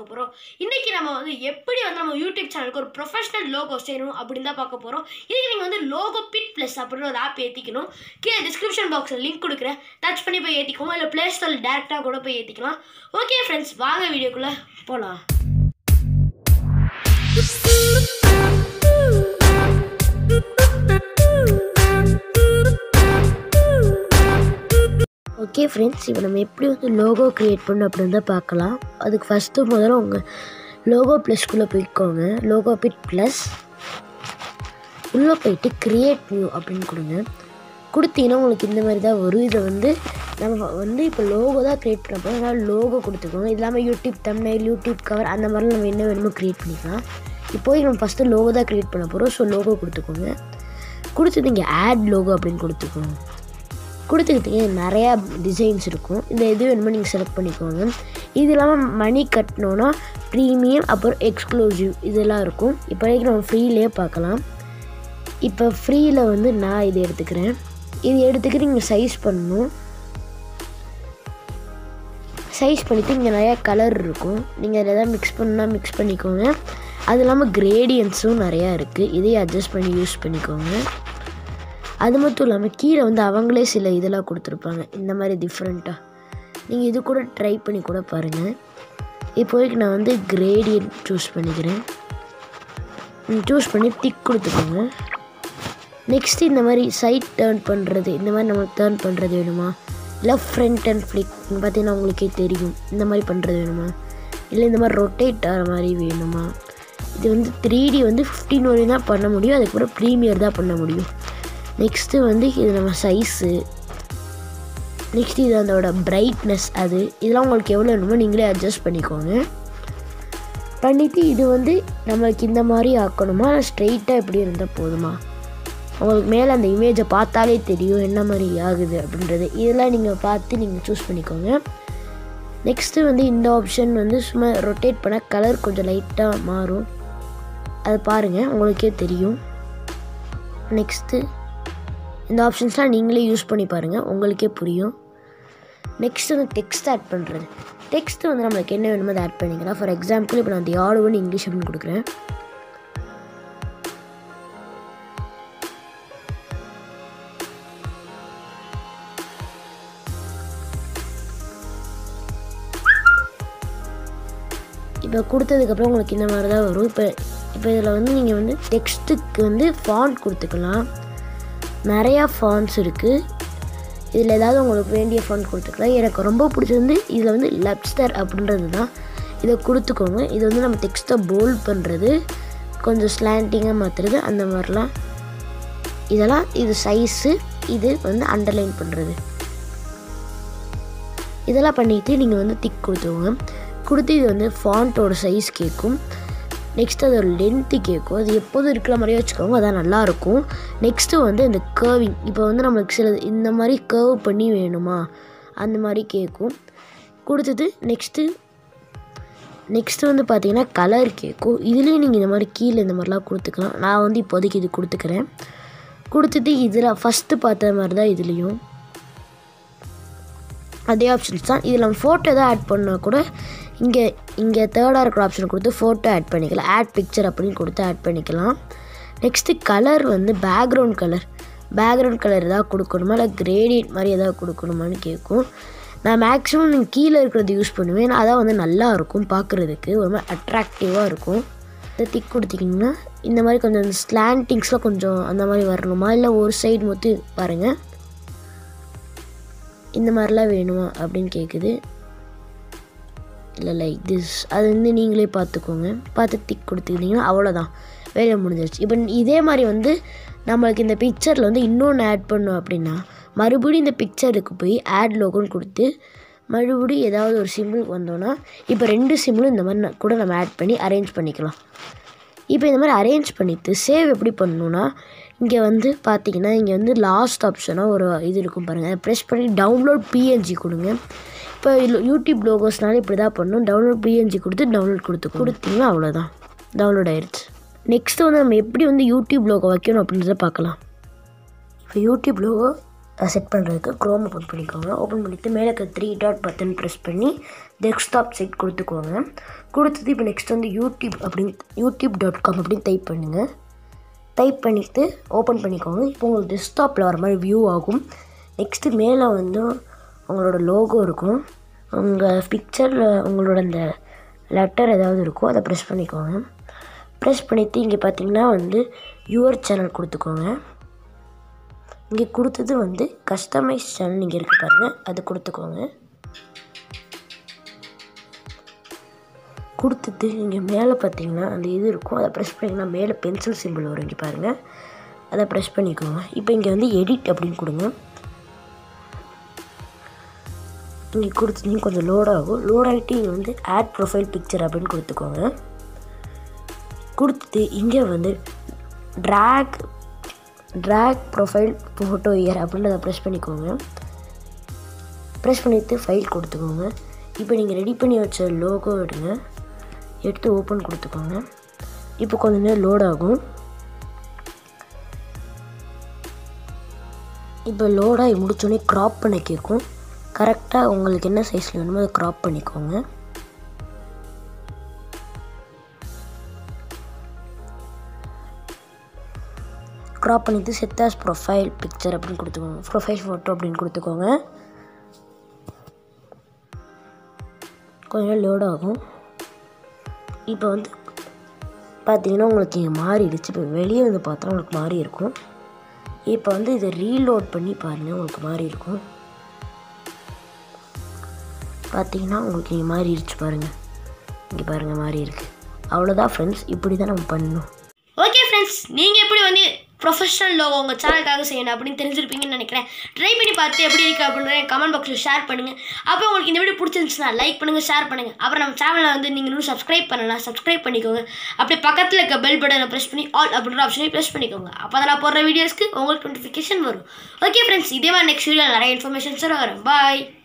பார்க்க போகிறோம் இன்றைக்கி நம்ம வந்து எப்படி வந்து நம்ம யூடியூப் சேனலுக்கு ஒரு ப்ரொஃபஷனல் லோகோ செய்யணும் அப்படின்னு தான் பார்க்க போகிறோம் இதுக்கு நீங்கள் வந்து லோகோ பிட் ப்ளஸ் அப்படின்னு ஒரு ஆப் ஏற்றிக்கணும் கீழே டிஸ்கிரிப்ஷன் பாக்ஸில் லிங்க் கொடுக்குறேன் டச் பண்ணி போய் ஏற்றிக்கோங்க இல்லை ப்ளே ஸ்டோரில் டேரெக்டாக கூட போய் ஏற்றிக்கலாம் ஓகே ஃப்ரெண்ட்ஸ் வாங்க வீடியோக்குள்ளே போகலாம் ஓகே ஃப்ரெண்ட்ஸ் இப்போ நம்ம எப்படி வந்து லோகோ க்ரியேட் பண்ணணும் அப்படின்னு தான் பார்க்கலாம் அதுக்கு ஃபஸ்ட்டு முதல்ல உங்கள் லோகோ ப்ளஸ்க்குள்ளே போய்க்கோங்க லோகோ பிட் ப்ளஸ் உள்ளே போயிட்டு க்ரியேட் நியூ அப்படின்னு கொடுங்க கொடுத்தீங்கன்னா உங்களுக்கு இந்த மாதிரி தான் வரும் இதை வந்து நம்ம வந்து இப்போ லோகோ தான் க்ரியேட் பண்ண போகிறோம் அதனால் லோகோ கொடுத்துக்கோங்க இது இல்லாமல் யூடியூப் தம்னைல் யூடியூப் கவர் அந்த மாதிரிலாம் நம்ம என்ன வேணுமோ க்ரியேட் பண்ணிக்கலாம் இப்போதைக்கு நம்ம ஃபஸ்ட்டு லோகோ தான் க்ரியேட் பண்ண போகிறோம் ஸோ லோகோ கொடுத்துக்கோங்க கொடுத்து நீங்கள் ஆட் லோகோ அப்படின்னு கொடுத்துக்கோங்க கொடுத்துக்கிட்டீங்க நிறையா டிசைன்ஸ் இருக்கும் இந்த எது வேணுமோ நீங்கள் செலக்ட் பண்ணிக்கோங்க இது இல்லாமல் மணி கட்டணுன்னா ப்ரீமியம் அப்புறம் எக்ஸ்க்ளூசிவ் இதெல்லாம் இருக்கும் இப்போதைக்கு நம்ம ஃப்ரீலேயே பார்க்கலாம் இப்போ ஃப்ரீயில் வந்து நான் இது எடுத்துக்கிறேன் இது எடுத்துக்கிட்டு நீங்கள் சைஸ் பண்ணணும் சைஸ் பண்ணிவிட்டு இங்கே நிறையா கலர் இருக்கும் நீங்கள் அதில் எதாவது மிக்ஸ் பண்ணால் மிக்ஸ் பண்ணிக்கோங்க அது இல்லாமல் கிரேடியன்ஸும் நிறையா இருக்குது இதையும் அட்ஜஸ்ட் பண்ணி யூஸ் பண்ணிக்கோங்க அது மட்டும் இல்லாமல் கீழே வந்து அவங்களே சில இதெல்லாம் கொடுத்துருப்பாங்க இந்த மாதிரி டிஃப்ரெண்ட்டாக நீங்கள் இது கூட ட்ரை பண்ணி கூட பாருங்கள் இப்போதைக்கு நான் வந்து கிரேடியன்ட் சூஸ் பண்ணிக்கிறேன் சூஸ் பண்ணி டிக் கொடுத்துக்கோங்க நெக்ஸ்ட்டு இந்த மாதிரி சைட் டேர்ன் பண்ணுறது இந்த மாதிரி நம்ம டேர்ன் பண்ணுறது வேணுமா இல்லை ஃப்ரண்ட் அண்ட் ஃப்ளிக் பார்த்தீங்கன்னா உங்களுக்கே தெரியும் இந்த மாதிரி பண்ணுறது வேணுமா இல்லை இந்த மாதிரி ரொட்டேட் ஆகிற மாதிரி வேணுமா இது வந்து த்ரீ டி வந்து ஃபிஃப்டீன் வரையும் தான் பண்ண முடியும் அதுக்கப்புறம் ப்ரீமியர் தான் பண்ண முடியும் நெக்ஸ்ட்டு வந்து இது நம்ம சைஸு நெக்ஸ்ட் இது அதோட பிரைட்னஸ் அது இதெல்லாம் உங்களுக்கு எவ்வளோ வேணுமோ நீங்களே அட்ஜஸ்ட் பண்ணிக்கோங்க பண்ணிவிட்டு இது வந்து நம்மளுக்கு இந்த மாதிரி ஆக்கணுமா இல்லை ஸ்ட்ரெயிட்டாக எப்படி இருந்தால் போதுமா உங்களுக்கு மேலே அந்த இமேஜை பார்த்தாலே தெரியும் என்ன மாதிரி ஆகுது அப்படின்றது இதெல்லாம் நீங்கள் பார்த்து நீங்கள் சூஸ் பண்ணிக்கோங்க நெக்ஸ்ட்டு வந்து இந்த ஆப்ஷன் வந்து சும்மா ரொட்டேட் பண்ண கலர் கொஞ்சம் லைட்டாக மாறும் அது பாருங்கள் உங்களுக்கே தெரியும் நெக்ஸ்ட்டு இந்த ஆப்ஷன்ஸ்லாம் நீங்களே யூஸ் பண்ணி பாருங்கள் உங்களுக்கே புரியும் நெக்ஸ்ட் வந்து டெக்ஸ்ட் ஆட் பண்ணுறது டெக்ஸ்ட் வந்து நம்மளுக்கு என்ன வேணுமோ அதை ஆட் பண்ணிக்கலாம் ஃபார் எக்ஸாம்பிள் இப்போ நான் தி ஆடுவன் இங்கிலீஷ் அப்படின்னு கொடுக்குறேன் இப்போ கொடுத்ததுக்கப்புறம் உங்களுக்கு இந்த மாதிரி தான் வரும் இப்போ இப்போ இதில் வந்து நீங்கள் வந்து டெக்ஸ்ட்டுக்கு வந்து ஃபாண்ட் கொடுத்துக்கலாம் நிறையா ஃபாண்ட்ஸ் இருக்குது இதில் ஏதாவது உங்களுக்கு வேண்டிய ஃபாண்ட் கொடுத்துக்கலாம் எனக்கு ரொம்ப பிடிச்சது வந்து இதில் வந்து லெப்ஸ்டர் அப்படின்றது தான் இதை கொடுத்துக்கோங்க இது வந்து நம்ம டெக்ஸ்ட்டை போல்ட் பண்ணுறது கொஞ்சம் ஸ்லாண்டிங்காக மாற்றுறது அந்த மாதிரிலாம் இதெல்லாம் இது சைஸு இது வந்து அண்டர்லைன் பண்ணுறது இதெல்லாம் பண்ணிவிட்டு நீங்கள் வந்து திக் கொடுத்துக்கோங்க கொடுத்து இது வந்து ஃபாண்ட்டோட சைஸ் கேட்கும் நெக்ஸ்ட் அதோட லென்த்து கேட்கும் அது எப்போதும் இருக்கிற மாதிரியே வச்சுக்கோங்க அதான் நல்லாயிருக்கும் நெக்ஸ்ட்டு வந்து இந்த கேர்விங் இப்போ வந்து நம்மளுக்கு சில இந்த மாதிரி கேர்வ் பண்ணி வேணுமா அந்த மாதிரி கேட்கும் கொடுத்தது நெக்ஸ்ட்டு நெக்ஸ்ட்டு வந்து பார்த்தீங்கன்னா கலர் கேட்கும் இதுலேயும் நீங்கள் இந்த மாதிரி கீழே இந்த மாதிரிலாம் கொடுத்துக்கலாம் நான் வந்து இப்போதைக்கு இது கொடுத்துக்கிறேன் கொடுத்துட்டு இதில் ஃபஸ்ட்டு பார்த்த மாதிரி தான் இதுலேயும் அதே ஆப்ஷன்ஸ் தான் இதில் நம்ம ஃபோட்டோ எதாவது ஆட் பண்ணால் கூட இங்கே இங்கே தேர்டாக இருக்கிற ஆப்ஷன் கொடுத்து ஃபோட்டோ ஆட் பண்ணிக்கலாம் ஆட் பிக்சர் அப்படின்னு கொடுத்து ஆட் பண்ணிக்கலாம் நெக்ஸ்ட்டு கலர் வந்து பேக்ரவுண்ட் கலர் பேக்ரவுண்ட் கலர் எதாவது கொடுக்கணுமா இல்லை கிரேடியன்ட் மாதிரி எதாவது கொடுக்கணுமான்னு கேட்கும் நான் மேக்ஸிமம் நீங்கள் கீழே இருக்கிறது யூஸ் பண்ணுவேன் ஏன்னா அதான் வந்து நல்லா இருக்கும் பார்க்குறதுக்கு ஒரு மாதிரி அட்ராக்டிவாக இருக்கும் இதை திக் கொடுத்தீங்கன்னா இந்த மாதிரி கொஞ்சம் ஸ்லாண்டிங்ஸ்லாம் கொஞ்சம் அந்த மாதிரி வரணுமா இல்லை ஒரு சைடு மட்டும் பாருங்கள் இந்த மாதிரிலாம் வேணுமா அப்படின்னு கேட்குது இல்லை லைக் திஸ் அது வந்து நீங்களே பார்த்துக்கோங்க பார்த்து திக் கொடுத்துக்கிட்டிங்கன்னா அவ்வளோதான் வேலை முடிஞ்சிருச்சு இப்போ இதே மாதிரி வந்து நம்மளுக்கு இந்த பிக்சரில் வந்து இன்னொன்று ஆட் பண்ணோம் அப்படின்னா மறுபடியும் இந்த பிக்சருக்கு போய் ஆட் லோகோன்னு கொடுத்து மறுபடியும் ஏதாவது ஒரு சிம்பிள் வந்தோன்னா இப்போ ரெண்டு சிம்பிளும் இந்த மாதிரி கூட நம்ம ஆட் பண்ணி அரேஞ்ச் பண்ணிக்கலாம் இப்போ இந்த மாதிரி அரேஞ்ச் பண்ணிவிட்டு சேவ் எப்படி பண்ணணுன்னா இங்கே வந்து பார்த்தீங்கன்னா இங்கே வந்து லாஸ்ட் ஆப்ஷனாக ஒரு இது இருக்கும் பாருங்கள் ப்ரெஸ் பண்ணி டவுன்லோட் பிஎன்ஜி கொடுங்க இப்போ யூடியூப் லோகோஸ்னால இப்படி தான் பண்ணணும் டவுன்லோட் பிஎன்ஜி கொடுத்து டவுன்லோட் கொடுத்து கொடுத்தீங்கன்னா அவ்வளோதான் டவுன்லோட் ஆயிடுச்சு நெக்ஸ்ட்டு வந்து நம்ம எப்படி வந்து யூடியூப் லோகோ வைக்கணும் அப்படின்றத பார்க்கலாம் இப்போ யூடியூப் லோகோ செட் பண்ணுறதுக்கு க்ரோம் ஓப்பன் பண்ணிக்கோங்க ஓப்பன் பண்ணிவிட்டு மேலே இருக்க த்ரீ டாட் பட்டன் ப்ரெஸ் பண்ணி டெஸ்க்டாப் சைட் கொடுத்துக்கோங்க கொடுத்தது இப்போ நெக்ஸ்ட் வந்து யூடியூப் அப்படின்னு யூடியூப் டாட் காம் அப்படின்னு டைப் பண்ணுங்கள் டைப் பண்ணிவிட்டு ஓப்பன் பண்ணிக்கோங்க இப்போ உங்களுக்கு டெஸ்க்டாப்பில் வர மாதிரி வியூ ஆகும் நெக்ஸ்ட்டு மேலே வந்து உங்களோட லோகோ இருக்கும் உங்கள் பிக்சரில் உங்களோட அந்த லெட்டர் ஏதாவது இருக்கோ அதை ப்ரெஸ் பண்ணிக்கோங்க ப்ரெஸ் பண்ணிவிட்டு இங்கே பார்த்தீங்கன்னா வந்து யுவர் சேனல் கொடுத்துக்கோங்க இங்கே கொடுத்தது வந்து கஸ்டமைஸ் சேனல் இங்கே இருக்குது பாருங்கள் அது கொடுத்துக்கோங்க கொடுத்துட்டு இங்கே மேலே பார்த்தீங்கன்னா அந்த இது இருக்கும் அதை ப்ரெஸ் பண்ணிங்கன்னா மேலே பென்சில் சிம்பிள் வரும் இங்கே பாருங்கள் அதை ப்ரெஸ் பண்ணிக்கோங்க இப்போ இங்கே வந்து எடிட் அப்படின்னு கொடுங்க இங்கே கொடுத்துட்டு கொஞ்சம் லோட் ஆகும் லோட் ஆகிட்டு இங்கே வந்து ஆட் ப்ரொஃபைல் பிக்சர் அப்படின்னு கொடுத்துக்கோங்க கொடுத்துட்டு இங்கே வந்து track track profile photo here அப்படின்றத ப்ரெஸ் பண்ணிக்கோங்க ப்ரெஸ் பண்ணிவிட்டு ஃபைல் கொடுத்துக்கோங்க இப்போ நீங்கள் ரெடி பண்ணி வச்ச லோகோ எடுங்க எடுத்து ஓப்பன் கொடுத்துக்கோங்க இப்போ கொஞ்ச நேரம் லோட் ஆகும் இப்போ லோடாகி முடிச்சோடனே க்ராப் பண்ண கேட்கும் கரெக்டாக உங்களுக்கு என்ன சைஸில் வேணுமோ அதை க்ராப் பண்ணிக்கோங்க க்ராப் பண்ணிவிட்டு செத்தாஸ் ப்ரொஃபைல் பிக்சர் அப்படின்னு கொடுத்துக்கோங்க ப்ரொஃபைல் ஃபோட்டோ அப்படின்னு கொடுத்துக்கோங்க கொஞ்ச நேரம் லோட் ஆகும் இப்போ வந்து பார்த்தீங்கன்னா உங்களுக்கு இங்கே மாறிடுச்சு இப்போ வெளியே வந்து பார்த்தா உங்களுக்கு மாறி இருக்கும் இப்போ வந்து இதை ரீலோட் பண்ணி பாருங்கள் உங்களுக்கு மாறி இருக்கும் பார்த்தீங்கன்னா உங்களுக்கு இங்கே மாறிடுச்சு பாருங்கள் இங்கே பாருங்கள் மாறி இருக்குது அவ்வளோதான் ஃப்ரெண்ட்ஸ் இப்படி தான் நம்ம பண்ணணும் ஓகே ஃப்ரெண்ட்ஸ் நீங்கள் எப்படி வந்து ப்ரொஃபஷனல் லோகோ உங்கள் சேனலுக்காக செய்யணும் அப்படின்னு தெரிஞ்சிருப்பீங்கன்னு நினைக்கிறேன் ட்ரை பண்ணி பார்த்து எப்படி இருக்குது அப்படின்றத கமெண்ட் பாக்ஸில் ஷேர் பண்ணுங்கள் அப்புறம் உங்களுக்கு இந்த வீடியோ பிடிச்சிருந்துச்சுன்னா லைக் பண்ணுங்கள் ஷேர் பண்ணுங்கள் அப்புறம் நம்ம சேனலை வந்து நீங்கள் இன்னும் சப்ஸ்கிரைப் பண்ணலாம் சப்ஸ்கிரைப் பண்ணிக்கோங்க அப்படியே பக்கத்தில் இருக்க பெல் பட்டனை ப்ரெஸ் பண்ணி ஆல் அப்படின்ற ஆப்ஷனை ப்ரெஸ் பண்ணிக்கோங்க அப்போ தான் நான் போடுற வீடியோஸ்க்கு உங்களுக்கு நோட்டிஃபிகேஷன் வரும் ஓகே ஃப்ரெண்ட்ஸ் இதே மாதிரி நெக்ஸ்ட் வீடியோ நிறைய இன்ஃபர்மேஷன்ஸோட வரும் பாய்